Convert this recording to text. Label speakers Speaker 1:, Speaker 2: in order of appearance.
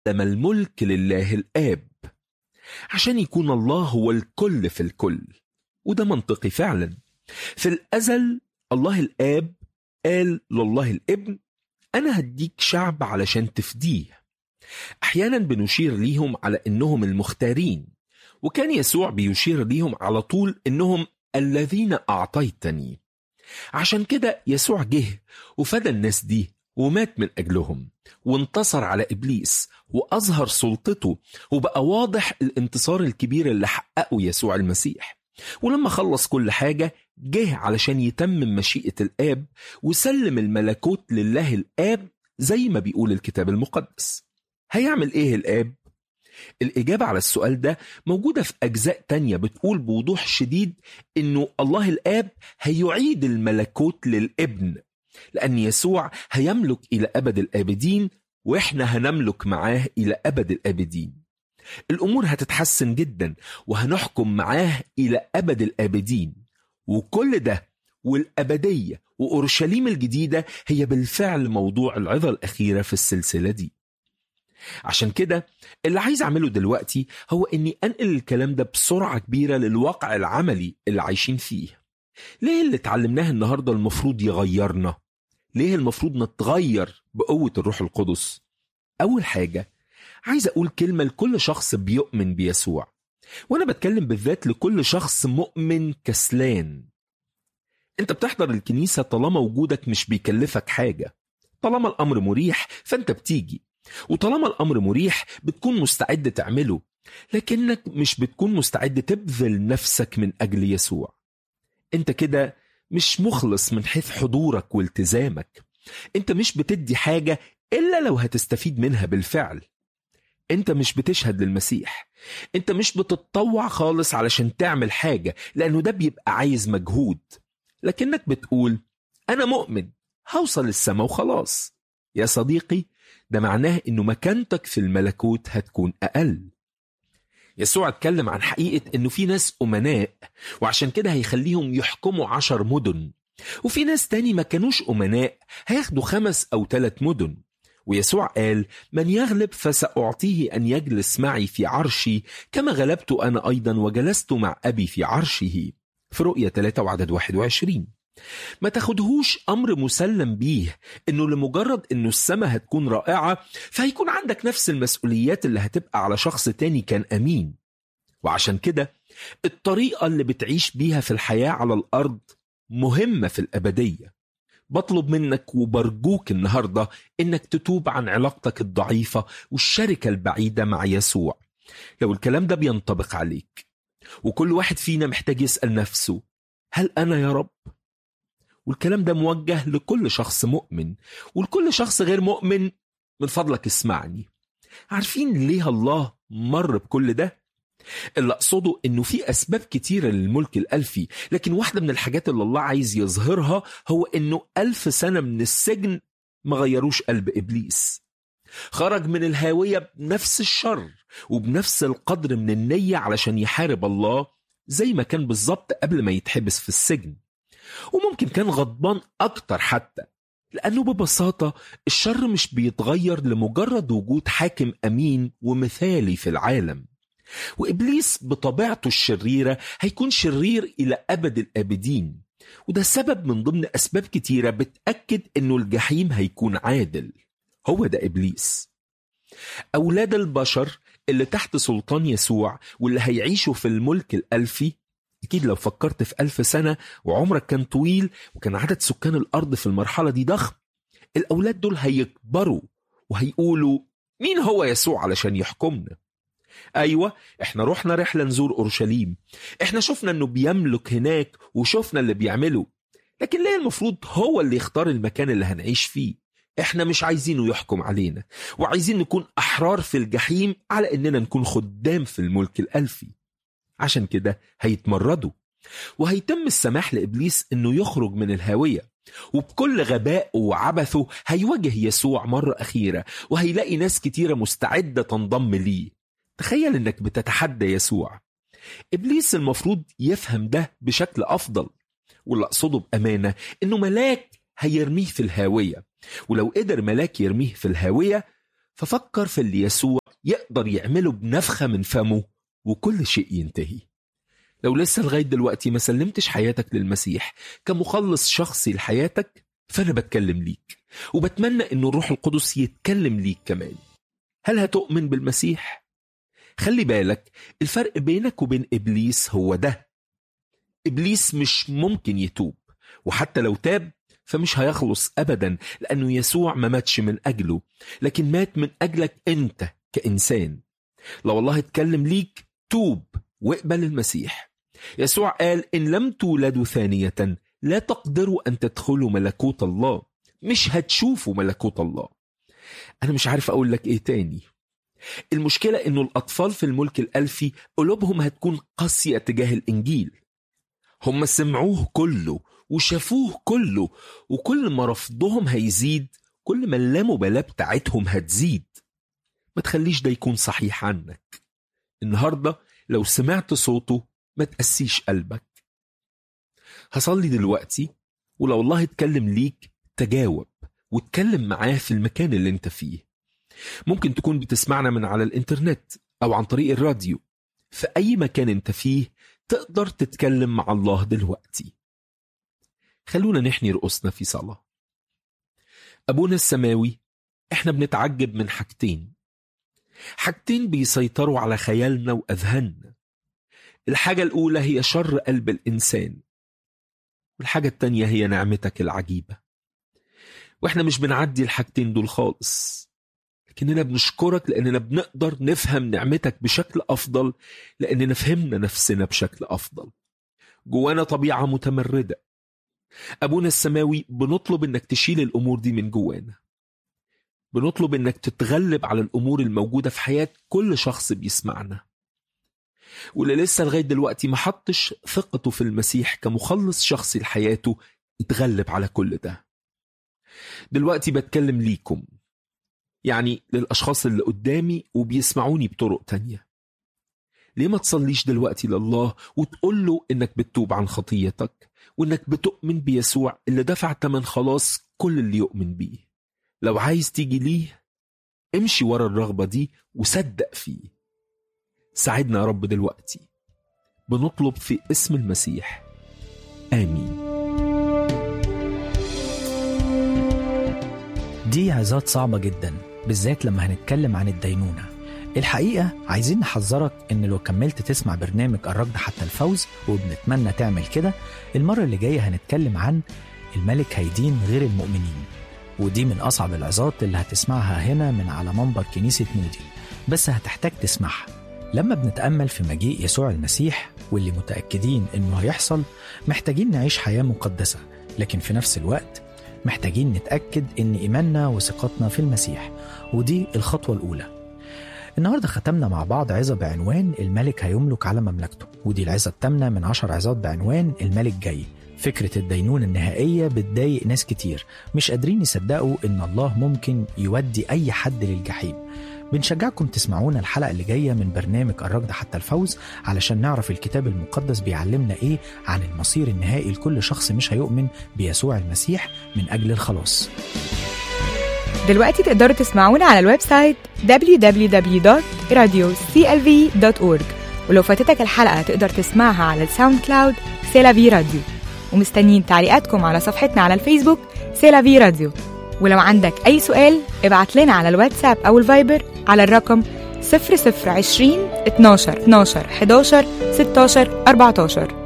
Speaker 1: لما الملك لله الآب عشان يكون الله هو الكل في الكل وده منطقي فعلا في الأزل الله الآب قال لله الابن أنا هديك شعب علشان تفديه أحيانا بنشير ليهم على إنهم المختارين وكان يسوع بيشير ليهم على طول إنهم الذين أعطيتني عشان كده يسوع جه وفدى الناس دي ومات من أجلهم وانتصر على إبليس وأظهر سلطته وبقى واضح الانتصار الكبير اللي حققه يسوع المسيح ولما خلص كل حاجة جه علشان يتمم مشيئة الآب وسلم الملكوت لله الآب زي ما بيقول الكتاب المقدس هيعمل إيه الآب؟ الإجابة على السؤال ده موجودة في أجزاء تانية بتقول بوضوح شديد إنه الله الآب هيعيد الملكوت للابن لأن يسوع هيملك إلى أبد الآبدين وإحنا هنملك معاه إلى أبد الآبدين الأمور هتتحسن جدا وهنحكم معاه إلى أبد الآبدين وكل ده والأبدية وأورشليم الجديدة هي بالفعل موضوع العظة الأخيرة في السلسلة دي عشان كده اللي عايز أعمله دلوقتي هو إني أنقل الكلام ده بسرعة كبيرة للواقع العملي اللي عايشين فيه ليه اللي اتعلمناه النهاردة المفروض يغيرنا؟ ليه المفروض نتغير بقوة الروح القدس؟ أول حاجة عايز أقول كلمة لكل شخص بيؤمن بيسوع وأنا بتكلم بالذات لكل شخص مؤمن كسلان أنت بتحضر الكنيسة طالما وجودك مش بيكلفك حاجة طالما الأمر مريح فأنت بتيجي وطالما الأمر مريح بتكون مستعد تعمله لكنك مش بتكون مستعد تبذل نفسك من أجل يسوع أنت كده مش مخلص من حيث حضورك والتزامك أنت مش بتدي حاجة إلا لو هتستفيد منها بالفعل انت مش بتشهد للمسيح انت مش بتتطوع خالص علشان تعمل حاجة لانه ده بيبقى عايز مجهود لكنك بتقول انا مؤمن هوصل السما وخلاص يا صديقي ده معناه انه مكانتك في الملكوت هتكون اقل يسوع اتكلم عن حقيقة انه في ناس امناء وعشان كده هيخليهم يحكموا عشر مدن وفي ناس تاني ما كانوش امناء هياخدوا خمس او ثلاث مدن ويسوع قال من يغلب فسأعطيه أن يجلس معي في عرشي كما غلبت أنا أيضا وجلست مع أبي في عرشه في رؤية 3 وعدد 21 ما تاخدهوش أمر مسلم بيه إنه لمجرد إنه السماء هتكون رائعة فهيكون عندك نفس المسؤوليات اللي هتبقى على شخص تاني كان أمين وعشان كده الطريقة اللي بتعيش بيها في الحياة على الأرض مهمة في الأبدية بطلب منك وبرجوك النهاردة إنك تتوب عن علاقتك الضعيفة والشركة البعيدة مع يسوع لو الكلام ده بينطبق عليك وكل واحد فينا محتاج يسأل نفسه هل أنا يا رب؟ والكلام ده موجه لكل شخص مؤمن ولكل شخص غير مؤمن من فضلك اسمعني عارفين ليه الله مر بكل ده؟ اللي أقصده إنه في أسباب كتيرة للملك الألفي لكن واحدة من الحاجات اللي الله عايز يظهرها هو إنه ألف سنة من السجن ما غيروش قلب إبليس خرج من الهاوية بنفس الشر وبنفس القدر من النية علشان يحارب الله زي ما كان بالظبط قبل ما يتحبس في السجن وممكن كان غضبان أكتر حتى لأنه ببساطة الشر مش بيتغير لمجرد وجود حاكم أمين ومثالي في العالم وإبليس بطبيعته الشريرة هيكون شرير إلى أبد الآبدين وده سبب من ضمن أسباب كتيرة بتأكد إنه الجحيم هيكون عادل هو ده إبليس أولاد البشر اللي تحت سلطان يسوع واللي هيعيشوا في الملك الألفي أكيد لو فكرت في ألف سنة وعمرك كان طويل وكان عدد سكان الأرض في المرحلة دي ضخم الأولاد دول هيكبروا وهيقولوا مين هو يسوع علشان يحكمنا ايوه احنا رحنا رحله نزور اورشليم احنا شفنا انه بيملك هناك وشفنا اللي بيعمله لكن ليه المفروض هو اللي يختار المكان اللي هنعيش فيه احنا مش عايزينه يحكم علينا وعايزين نكون احرار في الجحيم على اننا نكون خدام في الملك الالفي عشان كده هيتمردوا وهيتم السماح لابليس انه يخرج من الهاويه وبكل غبائه وعبثه هيواجه يسوع مرة أخيرة وهيلاقي ناس كتيرة مستعدة تنضم ليه تخيل انك بتتحدى يسوع ابليس المفروض يفهم ده بشكل افضل واللي اقصده بامانه انه ملاك هيرميه في الهاويه ولو قدر ملاك يرميه في الهاويه ففكر في اللي يسوع يقدر يعمله بنفخة من فمه وكل شيء ينتهي لو لسه لغاية دلوقتي ما سلمتش حياتك للمسيح كمخلص شخصي لحياتك فأنا بتكلم ليك وبتمنى أن الروح القدس يتكلم ليك كمان هل هتؤمن بالمسيح؟ خلي بالك الفرق بينك وبين إبليس هو ده إبليس مش ممكن يتوب وحتى لو تاب فمش هيخلص أبدا لأنه يسوع ما ماتش من أجله لكن مات من أجلك أنت كإنسان لو الله اتكلم ليك توب واقبل المسيح يسوع قال إن لم تولدوا ثانية لا تقدروا أن تدخلوا ملكوت الله مش هتشوفوا ملكوت الله أنا مش عارف أقول لك إيه تاني المشكلة إنه الأطفال في الملك الألفي قلوبهم هتكون قاسية تجاه الإنجيل هم سمعوه كله وشافوه كله وكل ما رفضهم هيزيد كل ما اللامبالاة بتاعتهم هتزيد ما تخليش ده يكون صحيح عنك النهاردة لو سمعت صوته ما تقسيش قلبك هصلي دلوقتي ولو الله اتكلم ليك تجاوب واتكلم معاه في المكان اللي انت فيه ممكن تكون بتسمعنا من على الانترنت او عن طريق الراديو في اي مكان انت فيه تقدر تتكلم مع الله دلوقتي خلونا نحني رؤوسنا في صلاة أبونا السماوي إحنا بنتعجب من حاجتين حاجتين بيسيطروا على خيالنا وأذهاننا الحاجة الأولى هي شر قلب الإنسان والحاجة التانية هي نعمتك العجيبة وإحنا مش بنعدي الحاجتين دول خالص لكننا بنشكرك لأننا بنقدر نفهم نعمتك بشكل أفضل لأننا فهمنا نفسنا بشكل أفضل جوانا طبيعة متمردة أبونا السماوي بنطلب إنك تشيل الأمور دي من جوانا بنطلب إنك تتغلب على الأمور الموجودة في حياة كل شخص بيسمعنا واللي لسه لغاية دلوقتي ما حطش ثقته في المسيح كمخلص شخصي لحياته اتغلب على كل ده دلوقتي بتكلم ليكم يعني للأشخاص اللي قدامي وبيسمعوني بطرق تانية ليه ما تصليش دلوقتي لله وتقول له إنك بتتوب عن خطيتك وإنك بتؤمن بيسوع اللي دفع تمن خلاص كل اللي يؤمن بيه لو عايز تيجي ليه امشي ورا الرغبة دي وصدق فيه ساعدنا يا رب دلوقتي بنطلب في اسم المسيح آمين
Speaker 2: دي عظات صعبة جدا بالذات لما هنتكلم عن الدينونة الحقيقة عايزين نحذرك إن لو كملت تسمع برنامج الركض حتى الفوز وبنتمنى تعمل كده المرة اللي جاية هنتكلم عن الملك هيدين غير المؤمنين ودي من أصعب العظات اللي هتسمعها هنا من على منبر كنيسة مودي بس هتحتاج تسمعها لما بنتأمل في مجيء يسوع المسيح واللي متأكدين إنه هيحصل محتاجين نعيش حياة مقدسة لكن في نفس الوقت محتاجين نتأكد إن إيماننا وثقتنا في المسيح ودي الخطوة الأولى النهاردة ختمنا مع بعض عظة بعنوان الملك هيملك على مملكته ودي العظة الثامنة من عشر عظات بعنوان الملك جاي فكرة الدينونة النهائية بتضايق ناس كتير مش قادرين يصدقوا إن الله ممكن يودي أي حد للجحيم بنشجعكم تسمعونا الحلقة اللي جاية من برنامج الركض حتى الفوز علشان نعرف الكتاب المقدس بيعلمنا إيه عن المصير النهائي لكل شخص مش هيؤمن بيسوع المسيح من أجل الخلاص
Speaker 3: دلوقتي تقدروا تسمعونا على الويب سايت www.radioclv.org ولو فاتتك الحلقة تقدر تسمعها على الساوند كلاود سيلافي راديو ومستنيين تعليقاتكم على صفحتنا على الفيسبوك سيلافي راديو ولو عندك أي سؤال ابعت لنا على الواتساب أو الفايبر على الرقم 0020 12 12 11 16 14